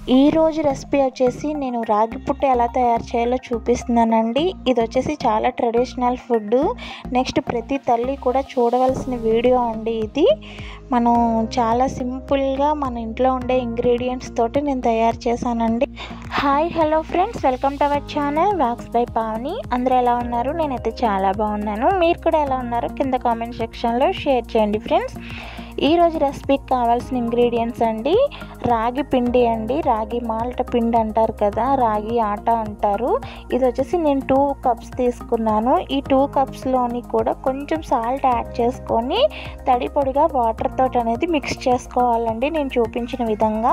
ఈ రోజు రెసిపీ వచ్చేసి నేను రాగి పుట్టు ఎలా తయారు చేయాలో చూపిస్తున్నానండి ఇది వచ్చేసి చాలా ట్రెడిషనల్ ఫుడ్ నెక్స్ట్ ప్రతి తల్లి కూడా చూడవలసిన వీడియో అండి ఇది మనం చాలా సింపుల్గా మన ఇంట్లో ఉండే ఇంగ్రీడియంట్స్ తోటి నేను తయారు చేశానండి hi hello friends welcome to our channel vox by Pavani అందరూ ఎలా ఉన్నారు నేనైతే చాలా బాగున్నాను మీరు కూడా ఎలా ఉన్నారు కింద కామెంట్ సెక్షన్లో షేర్ చేయండి ఫ్రెండ్స్ ఈరోజు రెసిపీకి కావాల్సిన ఇంగ్రీడియంట్స్ అండి రాగి పిండి అండి రాగి మాల్ట పిండి అంటారు కదా రాగి ఆట అంటారు ఇది వచ్చేసి నేను టూ కప్స్ తీసుకున్నాను ఈ టూ కప్స్లోని కూడా కొంచెం సాల్ట్ యాడ్ చేసుకొని తడి పొడిగా వాటర్ తోటి అనేది మిక్స్ చేసుకోవాలండి నేను చూపించిన విధంగా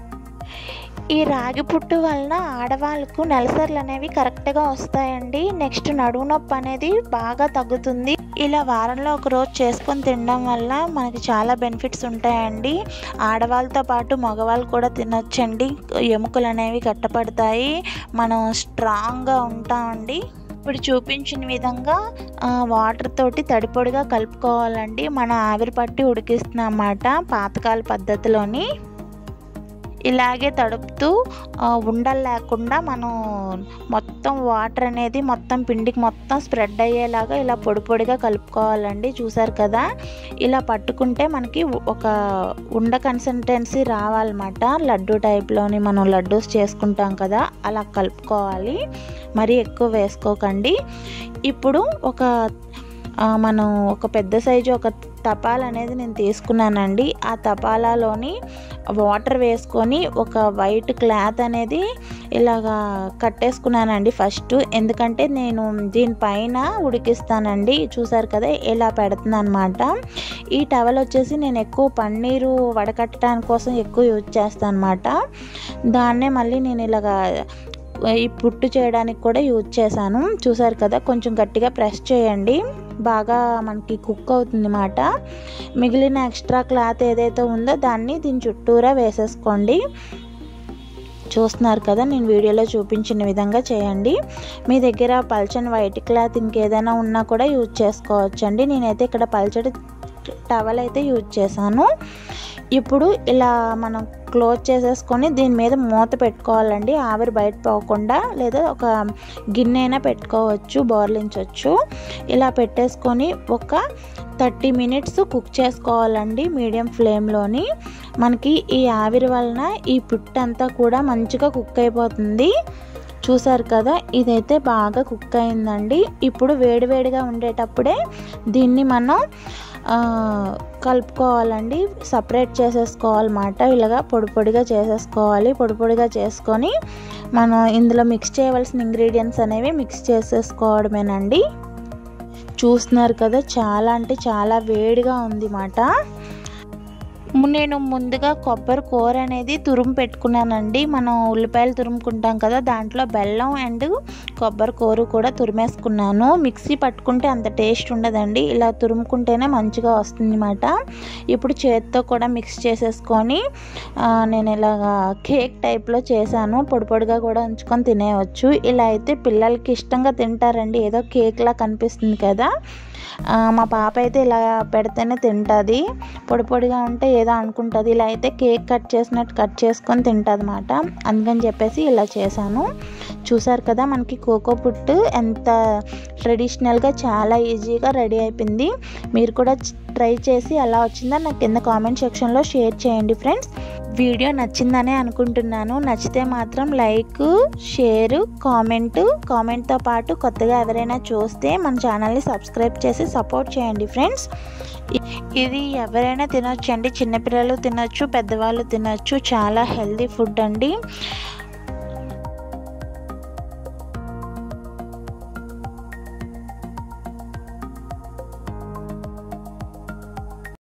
ఈ రాగి పుట్టు వలన ఆడవాళ్ళకు నెలసర్లు అనేవి కరెక్ట్గా వస్తాయండి నెక్స్ట్ నడుము నొప్పి అనేది బాగా తగ్గుతుంది ఇలా వారంలో ఒక రోజు చేసుకొని తినడం వల్ల మనకి చాలా బెనిఫిట్స్ ఉంటాయండి ఆడవాళ్ళతో పాటు మగవాళ్ళు కూడా తినొచ్చండి ఎముకలు అనేవి గట్టపడతాయి మనం స్ట్రాంగ్గా ఉంటామండి ఇప్పుడు చూపించిన విధంగా వాటర్ తోటి తడిపొడిగా కలుపుకోవాలండి మనం ఆవిరి పట్టి ఉడికిస్తున్నమాట పాతకాల పద్ధతిలోని ఇలాగే తడుపుతూ ఉండలు లేకుండా మనం మొత్తం వాటర్ అనేది మొత్తం పిండికి మొత్తం స్ప్రెడ్ అయ్యేలాగా ఇలా పొడి పొడిగా కలుపుకోవాలండి చూసారు కదా ఇలా పట్టుకుంటే మనకి ఒక ఉండ కన్సిస్టెన్సీ రావాలన్నమాట లడ్డు టైప్లోని మనం లడ్డూస్ చేసుకుంటాం కదా అలా కలుపుకోవాలి మరీ ఎక్కువ వేసుకోకండి ఇప్పుడు ఒక మనం ఒక పెద్ద సైజు ఒక తపాల అనేది నేను తీసుకున్నానండి ఆ తపాలాలోని వాటర్ వేసుకొని ఒక వైట్ క్లాత్ అనేది ఇలాగా కట్టేసుకున్నానండి ఫస్ట్ ఎందుకంటే నేను దీనిపైన ఉడికిస్తానండి చూసారు కదా ఇలా పెడుతున్నాను అనమాట ఈ టవల్ వచ్చేసి నేను ఎక్కువ పన్నీరు వడకట్టడానికి కోసం ఎక్కువ యూజ్ చేస్తాను అనమాట దాన్నే మళ్ళీ నేను ఇలాగా ఈ పుట్టు చేయడానికి కూడా యూజ్ చేశాను చూసారు కదా కొంచెం గట్టిగా ప్రెస్ చేయండి బాగా మనకి కుక్ అవుతుంది అన్నమాట మిగిలిన ఎక్స్ట్రా క్లాత్ ఏదైతే ఉందో దాన్ని దీని చుట్టూరా వేసేసుకోండి చూస్తున్నారు కదా నేను వీడియోలో చూపించిన విధంగా చేయండి మీ దగ్గర పల్చని వైట్ క్లాత్ ఇంకేదైనా ఉన్నా కూడా యూజ్ చేసుకోవచ్చండి నేనైతే ఇక్కడ పల్చడి టవల్ అయితే యూజ్ చేశాను ఇప్పుడు ఇలా మనం క్లోజ్ చేసేసుకొని దీని మీద మూత పెట్టుకోవాలండి ఆవిరి బయట పోకుండా లేదా ఒక గిన్నె అయినా పెట్టుకోవచ్చు బోర్లించవచ్చు ఇలా పెట్టేసుకొని ఒక థర్టీ మినిట్స్ కుక్ చేసుకోవాలండి మీడియం ఫ్లేమ్లోని మనకి ఈ ఆవిరి వలన ఈ పుట్టు అంతా కూడా మంచిగా కుక్ అయిపోతుంది చూసారు కదా ఇదైతే బాగా కుక్ అయిందండి ఇప్పుడు వేడివేడిగా ఉండేటప్పుడే దీన్ని మనం కలుపుకోవాలండి సపరేట్ చేసేసుకోవాలన్నమాట ఇలాగా పొడి పొడిగా చేసేసుకోవాలి పొడి పొడిగా చేసుకొని మనం ఇందులో మిక్స్ చేయవలసిన ఇంగ్రీడియంట్స్ అనేవి మిక్స్ చేసేసుకోవడమేనండి చూస్తున్నారు కదా చాలా అంటే చాలా వేడిగా ఉంది మాట నేను ముందుగా కొబ్బరి కూర అనేది తురుము పెట్టుకున్నానండి మనం ఉల్లిపాయలు తురుముకుంటాం కదా దాంట్లో బెల్లం అండ్ కొబ్బరి కూర కూడా తురిమేసుకున్నాను మిక్సీ పట్టుకుంటే అంత టేస్ట్ ఉండదండి ఇలా తురుముకుంటేనే మంచిగా వస్తుంది అన్నమాట ఇప్పుడు చేతితో కూడా మిక్స్ చేసేసుకొని నేను ఇలాగా కేక్ టైప్లో చేశాను పొడి పొడిగా కూడా ఉంచుకొని తినేయవచ్చు ఇలా అయితే పిల్లలకి ఇష్టంగా తింటారండి ఏదో కేక్లా కనిపిస్తుంది కదా మా పాప అయితే ఇలా పెడితేనే తింటుంది పొడి పొడిగా ఉంటే ఏదో అనుకుంటుంది ఇలా అయితే కేక్ కట్ చేసినట్టు కట్ చేసుకొని తింటుంది అనమాట అందుకని చెప్పేసి ఇలా చేశాను చూసారు కదా మనకి కోకో పుట్టు ఎంత ట్రెడిషనల్గా చాలా ఈజీగా రెడీ అయిపోయింది మీరు కూడా ట్రై చేసి ఎలా వచ్చిందో నాకు కింద కామెంట్ సెక్షన్లో షేర్ చేయండి ఫ్రెండ్స్ వీడియో నచ్చిందనే అనుకుంటున్నాను నచ్చితే మాత్రం లైక్ షేర్ కామెంట్ కామెంట్తో పాటు కొత్తగా ఎవరైనా చూస్తే మన ఛానల్ని సబ్స్క్రైబ్ చేసి సపోర్ట్ చేయండి ఫ్రెండ్స్ ఇది ఎవరైనా తినొచ్చు అండి చిన్నపిల్లలు తినొచ్చు పెద్దవాళ్ళు తినొచ్చు చాలా హెల్దీ ఫుడ్ అండి